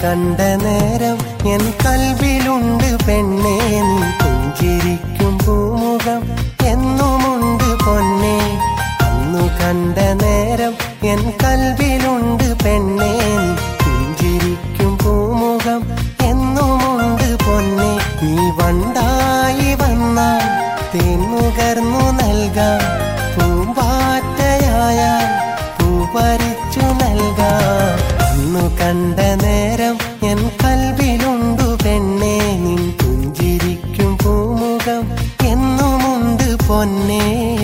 കണ്ട നേരം എൻ കൽവിലുണ്ട് പെണ്ണേ നീ പുഞ്ചിരിക്കും പൂമുഖം എന്നുമുണ്ട് പൊന്നേ അന്നു കണ്ട നേരം എൻ കൽവിലുണ്ട് പെണ്ണേ നീ പുഞ്ചിരിക്കും പൂമുഖം എന്നുമുണ്ട് പൊന്നേ നീ വണ്ടായി വന്നാൽ തേന്നുകർന്നു നൽകാം പൂമ്പാറ്റയായാൽ പൂപറിച്ചു നൽകാം അന്നു കണ്ട നേരം എൻ കൽവിലുണ്ടു പെണ്ണേ നിൻ പുഞ്ചിരിക്കും പൂമുഖം എന്നുമുണ്ട് പൊന്നേ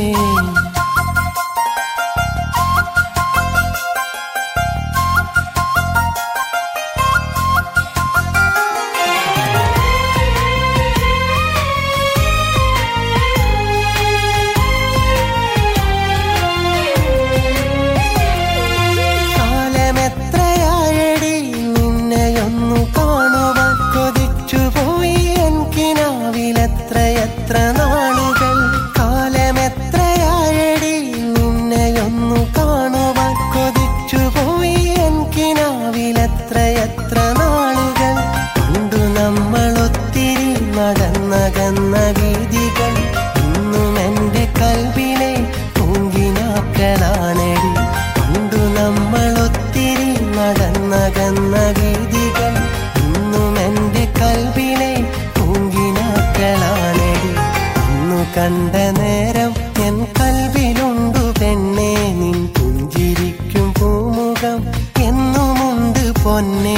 കാലമെത്രയായടി നിന്നെയൊന്നു കാണുവാൻ കൊതിച്ചുപോയി എൻ കിനാവിലെത്രയെത്ര നാളുകൾ കാലമെത്രയായടി നിന്നെയൊന്നു കാണുവാൻ കൊതിച്ചുപോയി എൻ കിനാവിലെത്രയെത്ര നാളുകൾ പണ്ടു നമ്മളൊത്തിരി നടന്നകന്ന വീതികൾ ഇന്നും എന്റെ കൽവിലെ പൂങ്കിനാക്കളാണടി പണ്ടു നമ്മളൊത്തിരി നടന്നകന്ന വീതികൾ ഇന്നും എന്റെ കൽവിലെ പൂങ്കിനാക്കളാണടി അന്നു കണ്ട നേരം എൻ കൽവിലുണ്ടു പെണ്ണേ നിൻ പുഞ്ചിരിക്കും പൂമുഖം എന്നുമുണ്ട് പൊന്നേ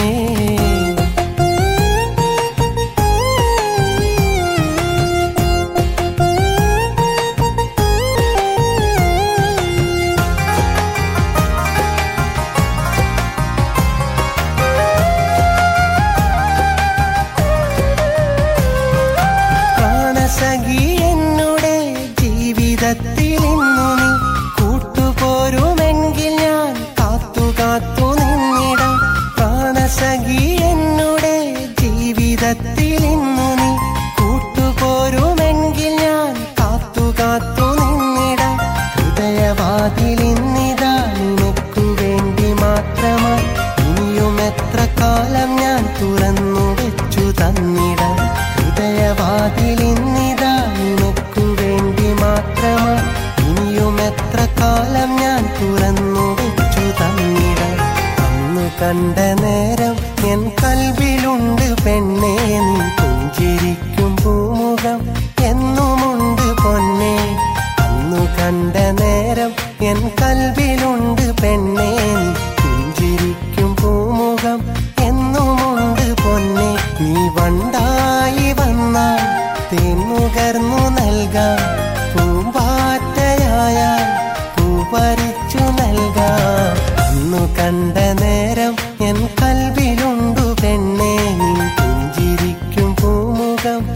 പ്രാണസഖി എന്നുടെ ജീവിതത്തിൽ ഇന്നു നീ കൂട്ടുപോരുമെങ്കിൽ ഞാൻ കാത്തു കാത്തു നിന്നിടാം പ്രാണസഖി എന്നുടെ ജീവിതത്തിൽ ഇന്നു നീ കൂട്ടുപോരുമെങ്കിൽ ഞാൻ കാത്തു കാത്തു നിന്നിടാം ഹൃദയവാതിൽ ഇന്നിതാ നിനക്കു വേണ്ടി മാത്രമായി ഇനിയും എത്ര കാലം ഞാൻ തുറന്നു വെച്ചു തന്നിടാം ഹൃദയവാതിൽ ഇന്നിതാ നിനക്കു വേണ്ടി മാത്രമായി ഇനിയും എത്ര കാലം ഞാൻ തുറന്നു വെച്ചു തന്നിടാം അന്ന് കണ്ട നേരം എൻ കൽവിലുണ്ട് പെണ്ണേ നീ പുഞ്ചിരിക്കും പൂമുഖം എന്നുമുണ്ട് പൊന്നേ അന്നു കണ്ട നേരം എൻ കൽവിലുണ്ട് പെണ്ണേ നീ പുഞ്ചിരിക്കും പൂമുഖം എന്നുമുണ്ട് പൊന്നേ നീ വണ്ടായി വന്നാൽ തേന്നുകർന്നു നൽകാം പൂമ്പാറ്റയായാൽ പൂപറിച്ചു നൽകാം അന്നു കണ്ട നേരം എൻ കൽവിലുണ്ടു പെണ്ണേ നീ പുഞ്ചിരിക്കും പൂമുഖം